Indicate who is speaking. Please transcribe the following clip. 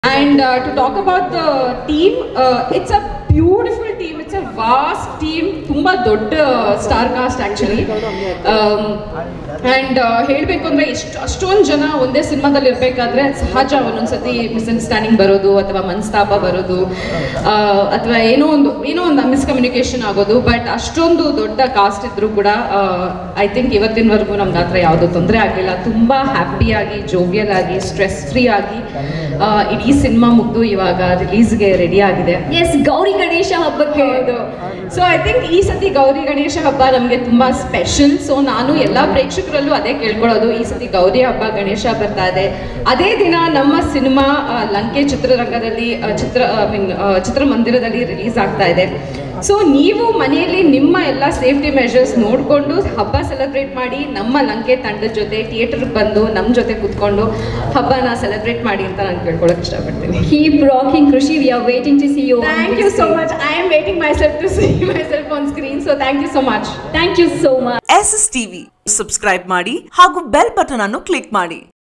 Speaker 1: And uh, to talk about the team, uh, it's a beautiful team. It's a vast team. ತುಂಬಾ ದೊಡ್ಡ star cast actually and ಹೇಳಬೇಕು ಅಂದರೆ ಎಷ್ಟು ಅಷ್ಟೊಂದು ಜನ ಒಂದೇ ಸಿನಿಮಾದಲ್ಲಿ ಇರಬೇಕಾದ್ರೆ ಸಹಜ ಒಂದೊಂದ್ಸತಿ ಮಿಸ್ಅಂಡರ್ಸ್ಟ್ಯಾಂಡಿಂಗ್ ಬರೋದು ಅಥವಾ ಮನಸ್ತಾಪ ಬರೋದು ಅಥವಾ ಏನೋ ಒಂದು ಏನೋ ಒಂದು ಮಿಸ್ಕಮ್ಯುನಿಕೇಶನ್ ಆಗೋದು ಬಟ್ ಅಷ್ಟೊಂದು ದೊಡ್ಡ ಕಾಸ್ಟ್ ಇದ್ರೂ ಕೂಡ ಐ ಥಿಂಕ್ ಇವತ್ತಿನವರೆಗೂ ನಮ್ಗೆ ಆ ಥರ ಯಾವುದೂ ತೊಂದರೆ ಆಗಲಿಲ್ಲ ತುಂಬ ಹ್ಯಾಪಿಯಾಗಿ ಜೋವಿಯಲ್ ಆಗಿ ಸ್ಟ್ರೆಸ್ ಫ್ರೀ ಆಗಿ ಆ, ಇಡೀ ಸಿನಿಮಾ ಮುಗಿದು ಇವಾಗ ರಿಲೀಸ್ಗೆ ರೆಡಿ ಆಗಿದೆ
Speaker 2: ಎಸ್ ಗೌರಿ ಗಣೇಶ ಹಬ್ಬಕ್ಕೆ
Speaker 1: ಹೌದು ಸೊ ಐ ಥಿಂಕ್ ಈ ಸತಿ ಗೌರಿ ಗಣೇಶ ಹಬ್ಬ ನಮಗೆ ತುಂಬಾ ಸ್ಪೆಷಲ್ ಸೊ ನಾನು ಎಲ್ಲ ಪ್ರೇಕ್ಷಕರಲ್ಲೂ ಅದೇ ಕೇಳ್ಕೊಳ್ಳೋದು ಈ ಸತಿ ಗೌರಿ ಹಬ್ಬ ಗಣೇಶ ಬರ್ತಾ ಇದೆ ಅದೇ ದಿನ ನಮ್ಮ ಸಿನಿಮಾ ಆ, ಲಂಕೆ ಚಿತ್ರರಂಗದಲ್ಲಿ ಆ, ಚಿತ್ರ ಐ ಮೀನ್ ಚಿತ್ರಮಂದಿರದಲ್ಲಿ ರಿಲೀಸ್ ಆಗ್ತಾ ಇದೆ ಸೊ ನೀವು ಮನೆಯಲ್ಲಿ ನಿಮ್ಮ ಎಲ್ಲ ಸೇಫ್ಟಿ ಮೆಷರ್ಸ್ ನೋಡಿಕೊಂಡು ಹಬ್ಬ ಸೆಲೆಬ್ರೇಟ್ ಮಾಡಿ ನಮ್ಮ ಲಂಕೆ ತಂಡದ ಜೊತೆ ಥಿಯೇಟರ್ಗೆ ಬಂದು ನಮ್ಮ ಜೊತೆ ಕೂತ್ಕೊಂಡು ಹಬ್ಬನ ಸೆಲೆಬ್ರೇಟ್ ಮಾಡಿ ಅಂತ ನಾನು ಕೇಳ್ಕೊಳಕ್ಕೆ ಇಷ್ಟಪಡ್ತೀನಿ
Speaker 2: keep rocking Krishi we are waiting to see you
Speaker 1: Thank you so much. I am waiting myself to see myself on screen. So thank you so much.
Speaker 2: Thank you so much
Speaker 3: S S TV subscribe ಮಾಡಿ ಹಾಗೂ bell button ಅನ್ನು click ಮಾಡಿ